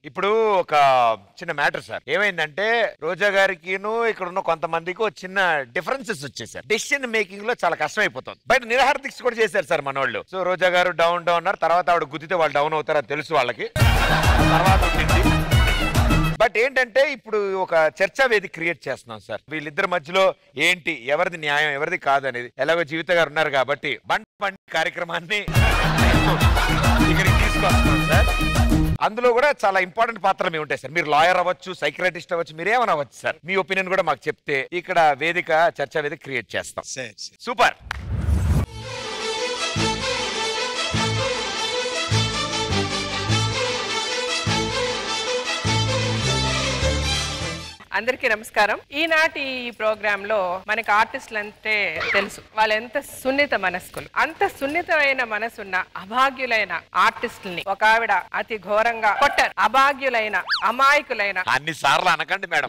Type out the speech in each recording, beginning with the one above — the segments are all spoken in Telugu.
ఇప్పుడు ఒక చిన్న మ్యాటర్ సార్ ఏమైందంటే రోజా గారికిను ఇక్కడ ఉన్న కొంతమందికి ఒక చిన్న డిఫరెన్సెస్ వచ్చేసారు డెసిషన్ మేకింగ్ లో చాలా కష్టం అయిపోతుంది బయట నిరాహార దీక్ష కూడా చేశారు సార్ మనోళ్ళు సో రోజా గారు డౌన్ డౌన్ అన్నారు తర్వాత ఆవిడ గుద్దితే వాళ్ళు డౌన్ అవుతారని తెలుసు వాళ్ళకి తర్వాత ఉండింది బట్ ఏంటంటే ఇప్పుడు ఒక చర్చా వేదిక క్రియేట్ చేస్తున్నాం సార్ వీళ్ళిద్దరి మధ్యలో ఏంటి ఎవరిది న్యాయం ఎవరిది కాదు అనేది ఎలాగో జీవిత గారు ఉన్నారు కాబట్టి బండి బండి కార్యక్రమాన్ని ఇక్కడికి తీసుకొస్తున్నాం సార్ అందులో కూడా చాలా ఇంపార్టెంట్ పాత్రలు మేము ఉంటాయి సార్ మీరు లాయర్ అవ్వచ్చు సైక్రటిస్ట్ అవ్వచ్చు మీరు ఏమైనా అవ్వచ్చు సార్ మీ ఒపీనియన్ కూడా మాకు చెప్తే ఇక్కడ వేదిక చర్చా వేదిక క్రియేట్ చేస్తాం సూపర్ అందరికీ నమస్కారం ఈనాటి ఈ ప్రోగ్రామ్ లో మనకి ఆర్టిస్టులు అంటే తెలుసు వాళ్ళు ఎంత సున్నిత మనస్కులు అంత సున్నితమైన మనసున్న అభాగ్యులైన ఆర్టిస్టుల్ని ఒక ఆవిడ అతి ఘోరంగా కొట్టారు అభాగ్యులైన అమాయకులైన అన్ని సార్లు అనకండి మేడం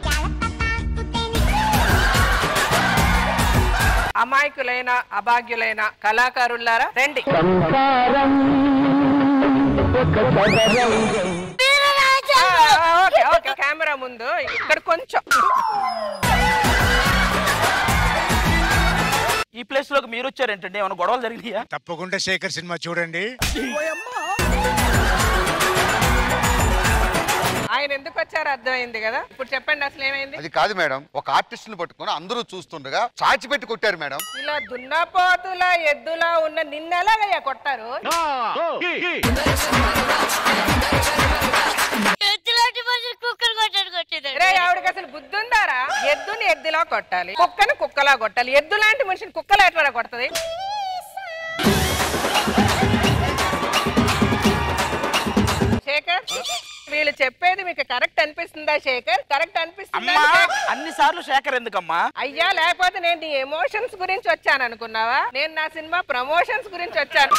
అమాయకులైన అభాగ్యులైన కళాకారులారా రండి ఆ, ఓకే ఓకే కెమెరా ముందు ఇక్కడ కొంచెం ఈ ప్లేస్ లోకి మీరు వచ్చారేంటండి ఏమైనా గొడవలు జరిగినాయా తప్పకుండా శేఖర్ సినిమా చూడండి ఆయన ఎందుకు వచ్చారో అర్థమైంది కదా ఇప్పుడు చెప్పండి అసలు ఏమైంది అది కాదు మేడం ఒక ఆర్టిస్ట్ ని పట్టుకొని అందరూ చూస్తుండగా చాచి పెట్టి కొట్టారు మేడం ఇలా దున్నపోతులా ఎద్దులా ఉన్న నిన్నెలాగయ్యా కొట్టారు ఎత్తులాంటి మనిషి కుక్కర్ కొట్టాడు కొట్టేదండి రే ఆవిడకి అసలు బుద్ధి ఉందారా ఎద్దుని ఎద్దులా కొట్టాలి కుక్కని కుక్కలా కొట్టాలి ఎద్దు లాంటి మనిషిని కుక్కలా ఎట్లా కొడుతుంది శేఖర్ వీళ్ళు చెప్పేది మీకు కరెక్ట్ అనిపిస్తుందా శేఖర్ కరెక్ట్ అనిపిస్తుందా అమ్మా అన్ని సార్లు శేఖర్ ఎందుకమ్మా అయ్యా లేకపోతే నేను నీ ఎమోషన్స్ గురించి వచ్చాను అనుకున్నావా నేను నా సినిమా ప్రమోషన్స్ గురించి వచ్చాను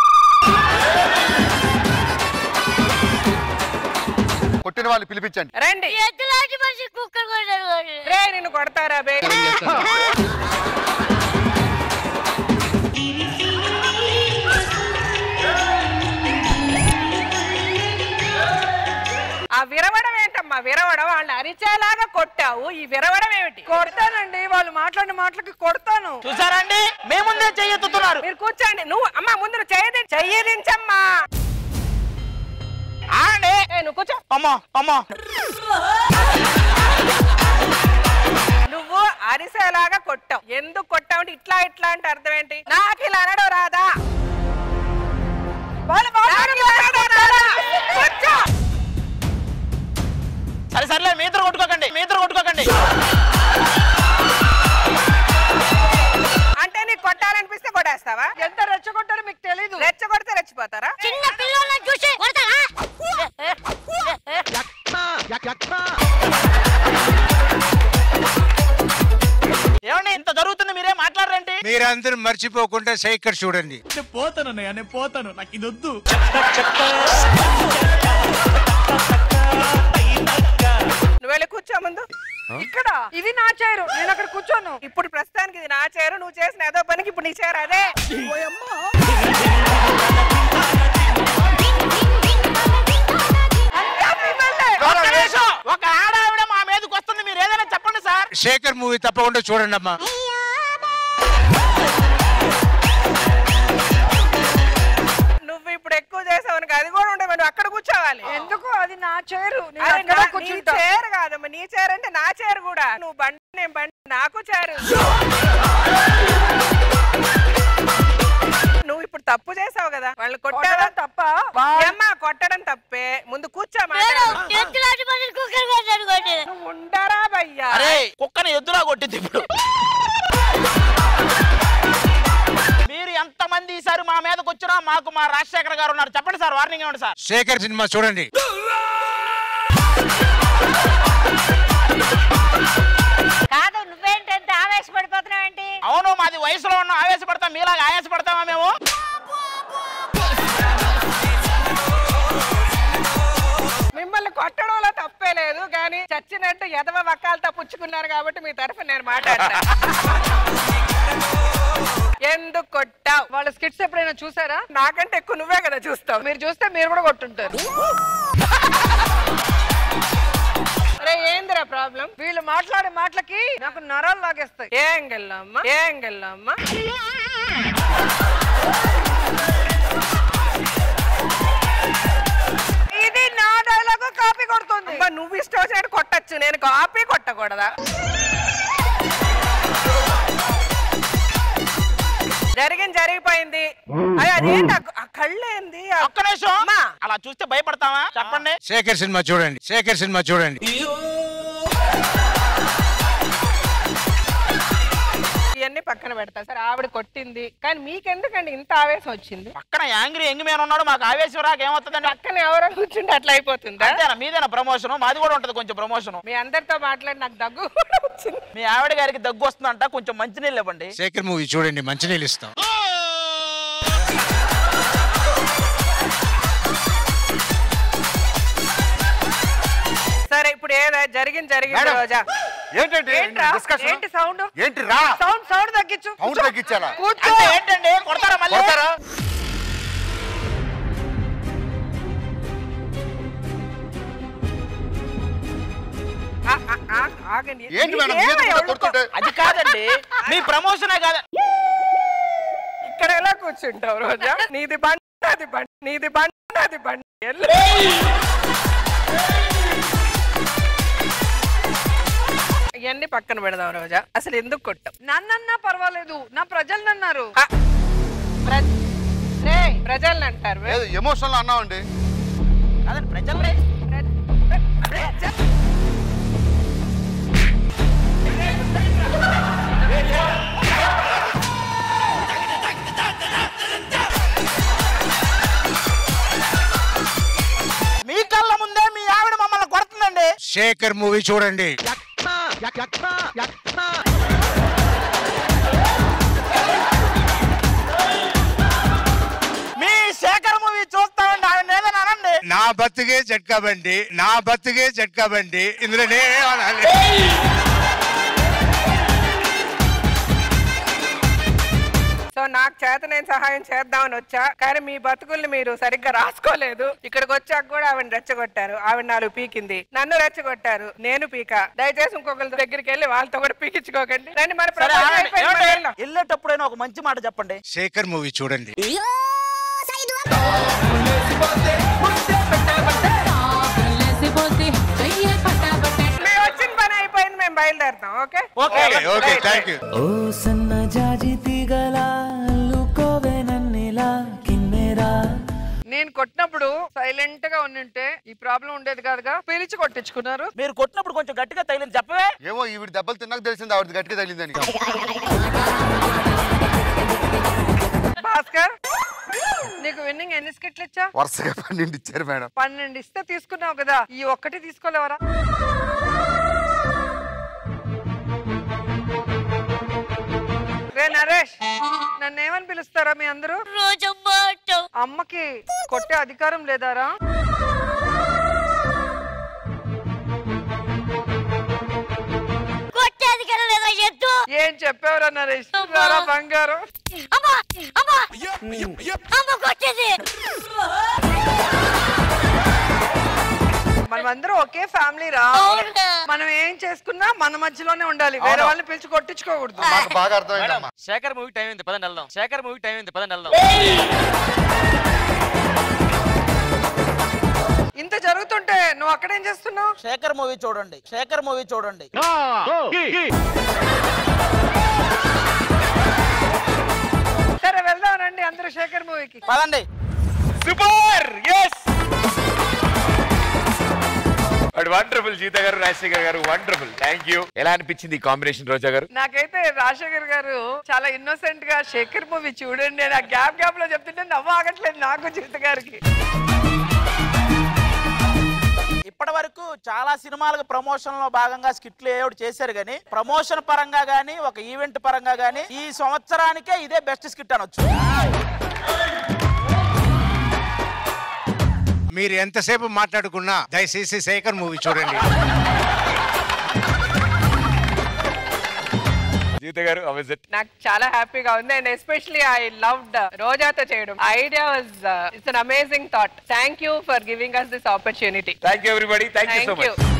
కొట్టిన వాళ్ళు పిలిపించండి రండి ఎత్తులాంటి మనిషి కుక్కర్ కొట్టాడు కొట్టేదండి రే నిన్ను కొడతారా బే ఆ విరవడం ఏంటమ్మా విరవడం వాళ్ళని అరిచేలాగా కొట్టావు ఈ విరవడం ఏమిటి కొడతానండి వాళ్ళు మాట్లాడిన మాటలకి కొడతాను చూసారండి మేముందే చెయ్యెత్తుతున్నారు మీరు కూర్చోండి నువ్వు అమ్మా ముందు నువ్వు చెయ్యది చెయ్యదించమ్మా ఆండి ఏ, నువ్వు కూర్చో అమ్మా అమ్మా నువ్వు అరిసేలాగా కొట్టావు ఎందుకు కొట్టావు అంటే ఇట్లా ఇట్లా అంటే అర్థం ఏంటి నాకు ఇలా అనడం రాదా నాకు ఇలా అనడం రాదా? కూర్చో. సరే సర్లే మీ ఇద్దరు కొట్టుకోకండి మీ ఇద్దరు కొట్టుకోకండి అంటే నీకు కొట్టాలనిపిస్తే కొట్టేస్తావా ఎంత రెచ్చగొట్టాలో మీకు తెలీదు రెచ్చగొడితే రెచ్చిపోతారా చిన్న పిల్లలను చూసి కొడతారా ఏమండి ఇంత జరుగుతుంది మీరేం మాట్లాడరేంటి మీరందరూ మర్చిపోకుండా శేఖర్ చూడండి నేను పోతాను అన్నయ్య నేను పోతాను నాకు ఇది వద్దు నువ్వు వెళ్ళి కూర్చో ముందు ఇక్కడ ఇది నా చైరు నేను అక్కడ కూర్చోను ఇప్పుడు ప్రస్తుతానికి ఇది నా చైరు నువ్వు చేసిన ఏదో పనికి ఇప్పుడు నీ చైరు అదే అంతా మిమ్మల్నే. ఒక్క నిమిషం. ఒక ఆడావిడ మా మీదకి వస్తుంది మీరు ఏదైనా చెప్పండి సార్ శేఖర్ మూవీ తప్పకుండా చూడండి అమ్మా నువ్వు ఇప్పుడు ఎక్కువ చేసావు అనుకో, అది కూడా ఉండే నువ్వు అక్కడ కూర్చోవాలి ఎందుకు అది నా చైరు నేను అరే అక్కడ నా- నీ కూర్చుంటా చైర్ కాదమ్మా నీ చైర్ అంటే నా చైర్ కూడా నువ్వు బండి నేను బండి నాకు చైరు నువ్వు ఇప్పుడు తప్పు చేసావు కదా వాళ్ళు కొట్టావా కొట్టడం తప్ప ఏమ్మా కొట్టడం తప్పే ముందు కూర్చో మేడం మాట్లాడు ఎత్తులాంటి మనిషి కుక్కర్ కొట్టాడు కొట్టేదండి నువ్వు ఉండరా భయ్యా అరే కుక్కని ఎద్దులా కొట్టింది ఇప్పుడు మీరు ఎంతమంది ఈసారి మా మీదకి వచ్చినా మాకు మా రాజశేఖర్ గారు ఉన్నారు చెప్పండి సార్ వార్నింగ్ ఇవ్వండి సార్ శేఖర్ సినిమా చూడండి కాదు నువ్వేంటి ఎంత ఆవేశపడిపోతున్నావు ఏంటి అవును మాది వయసులో ఉన్న ఆవేశపడతాం మీలాగా ఆయాసపడతామా మేము మిమ్మల్ని కొట్టడంలో తప్పే లేదు కానీ చచ్చినట్టు ఎదవ వక్కాలతో పుచ్చుకున్నారు కాబట్టి మీ తరఫున నేను మాట్లాడతాను ఎందుకు కొట్టావు వాళ్ళ స్కిట్స్ ఎప్పుడైనా చూసారా నాకంటే ఎక్కువ నువ్వే కదా చూస్తావు మీరు చూస్తే మీరు కూడా కొట్టుంటారు అరే ఏందిరా ప్రాబ్లం వీళ్ళు మాట్లాడే మాటలకి నాకు నరాలు లాగేస్తాయి ఏ యాంగిల్లో అమ్మా ఏ యాంగిల్లో అమ్మా ఇది నా డైలాగ్ కాపీ కొడుతుంది అమ్మా నువ్వు ఇష్టం వచ్చినట్టు కొట్టచ్చు నేను కాపీ కొట్టకూడదా జరిగింది జరిగిపోయింది అరే అదేంటి ఆ- ఆ కళ్ళు ఏంది ఆ- ఒక్క నిమిషం అమ్మా. అలా చూస్తే భయపడతావా చెప్పండి శేఖర్ సినిమా చూడండి శేఖర్ సినిమా చూడండి ఇవన్నీ పక్కన పెడతా సరే ఆవిడ కొట్టింది కానీ మీకెందుకండి ఇంత ఆవేశం వచ్చింది పక్కన యాంగ్రీ ఎంగి మీద ఉన్నాడు మాకు ఆవేశం రాక ఏమవుతుందండి పక్కన ఎవరో కూర్చుంటే అట్లా అయిపోతుందా అంతేనా మీదేనా ప్రమోషన్ మాది కూడా ఉంటది కొంచెం ప్రమోషన్ మీ అందరితో మాట్లాడి నాకు దగ్గు కూడా వచ్చింది మీ ఆవిడ గారికి దగ్గు వస్తుందంట కొంచెం మంచినీళ్ళు ఇవ్వండి శేఖర్ మూవీ చూడండి మంచినీళ్ళు ఇస్తాం సరే ఇప్పుడు ఏదా జరిగింది జరిగింది మేడం. రోజా ఏంటంటే ఏంట్రా డిస్కషన్ ఏంటి సౌండ్ ఏంటి రా సౌండ్ సౌండ్ తగ్గించు సౌండ్ తగ్గించాలా కూర్చో అంటే ఏంటండి కొడతారా మళ్ళీ కొడతారా ఆ, ఆ, ఆ, ఆగండి ఏంటి మేడం మీకేమో మీద మీద ఎవరు కొడుతుంటే అది కాదండి మీ ప్రమోషనే కాదు ఇక్కడ ఎలా కూర్చుంటావు రోజా నీది బండి అది బండి నీది బండి అది బండి ఎల్లు. ఇవన్నీ పక్కన పెడదాం రోజా అసలు ఎందుకు కొట్టాం నన్నన్నా పర్వాలేదు నా ప్రజలు అన్నారు ప్రజల్ని అంటారు వే. లేదు ఎమోషనల్ అన్నామండి కాదండి ప్రజలే మీ కళ్ళ ముందే మీ ఆవిడ మమ్మల్ని కొడుతుందండి శేఖర్ మూవీ చూడండి మీ శేఖర్ మూవీ చూస్తామండి ఆయన ఏదైనా అనండి నా బతుకే జట్కా బండి నా బతుకే జట్కా బండి ఇందులో నేనేం అనాలి సో నాకు చేత నేను సహాయం చేద్దామని వచ్చా కానీ మీ బతుకుల్ని మీరు సరిగ్గా రాసుకోలేదు ఇక్కడికి వచ్చాక కూడా ఆవిడ రెచ్చగొట్టారు ఆవిడ నాలుగు పీకింది నన్ను రెచ్చగొట్టారు నేను పీక దయచేసి ఇంకొకరి దగ్గరికి వెళ్ళి వాళ్ళతో కూడా పీకించుకోకండి రండి మరి సరే ప్రపంచం ఆగండి. అయిపోయింది, ఏమండి? మరి వెళ్దాం. వెళ్ళేటప్పుడైనా ఒక మంచి మాట చెప్పండి శేఖర్ మూవీ చూడండి మేము వచ్చిన పని అయిపోయింది మేము బయలుదేరుతాం okay okay okay thank you ఓ సన్న జాజి తీగల అల్లుకోవే నన్నిలా కిన్నెరా నేను కొట్టినప్పుడు సైలెంట్ గా ఉండింటే ఈ ప్రాబ్లం ఉండేది కాదుగా పిలిచి కొట్టించుకున్నారు మీరు కొట్టినప్పుడు కొంచెం గట్టిగా తగిలింది చెప్పవే ఏమో ఈవిడ దెబ్బలు తిన్నాక తెలిసింది ఆవిడ గట్టిగా తగిలిందని భాస్కర్ నీకు విన్నింగ్ ఎన్ని స్కిట్లు ఇచ్చా వరుసగా పన్నెండు ఇచ్చారు మేడం పన్నెండు ఇస్తే తీసుకున్నావు కదా ఈ ఒక్కటి తీసుకోలేవరా రే నరేష్ నన్ను ఏమని పిలుస్తారా మీ అందరూ రోజమ్మ అంటావు అమ్మకి కొట్టే అధికారం లేదారా కొట్టేది కదా లేదా ఎద్దు ఏం చెప్పావురా నరేష్ రారా బంగారం అమ్మా అమ్మా అమ్మ కొట్టేది మనమందరం ఒకే ఫ్యామిలీ రా అవునా? మనం ఏం చేసుకున్నా మన మధ్యలోనే ఉండాలి వేరే వాళ్ళని పిలిచి కొట్టించుకోకూడదు మాకు బాగా అర్థమైందమ్మా శేఖర్ మూవీ టైం అయింది పదండి వెళ్దాం శేఖర్ మూవీ టైం అయింది పదండి వెళ్దాం ఇంత జరుగుతుంటే నువ్వు అక్కడేం చేస్తున్నావు శేఖర్ మూవీ చూడండి శేఖర్ మూవీ చూడండి సరే వెళ్దాం రండి అందరూ శేఖర్ మూవీకి పదండి సూపర్ ఎస్ వండర్ఫుల్ గీత గారు రాజశేఖర్ గారు వండర్ఫుల్ థ్యాంక్ యూ ఎలా అనిపించింది ఈ కాంబినేషన్ రోజా గారు నాకైతే రాజశేఖర్ గారు చాలా ఇన్నోసెంట్ గా శేఖర్ మూవీ చూడండి అని ఆ గ్యాప్ గ్యాప్ లో చెప్తుంటే నవ్వు ఆగట్లేదు నాకు జీవిత గారికి ఇప్పటి వరకు చాలా సినిమాలకు ప్రమోషన్ లో భాగంగా స్కిట్లు ఏదో చేశారు కానీ ప్రమోషన్ పరంగా గానీ ఒక ఈవెంట్ పరంగా గానీ ఈ సంవత్సరానికే ఇదే బెస్ట్ స్కిట్ అనొచ్చు మీరు ఎంతసేపు మాట్లాడుకున్నా దయచేసి శేఖర్ మూవీ చూడండి గీత గారు అవిజిట్ నాకు చాలా హ్యాపీగా ఉంది అండ్ ఎస్పెషలీ ఐ లవ్డ్ రోజాతో చేయడం idea was it's an amazing thought thank you for giving us this opportunity thank you everybody thank you so thank you much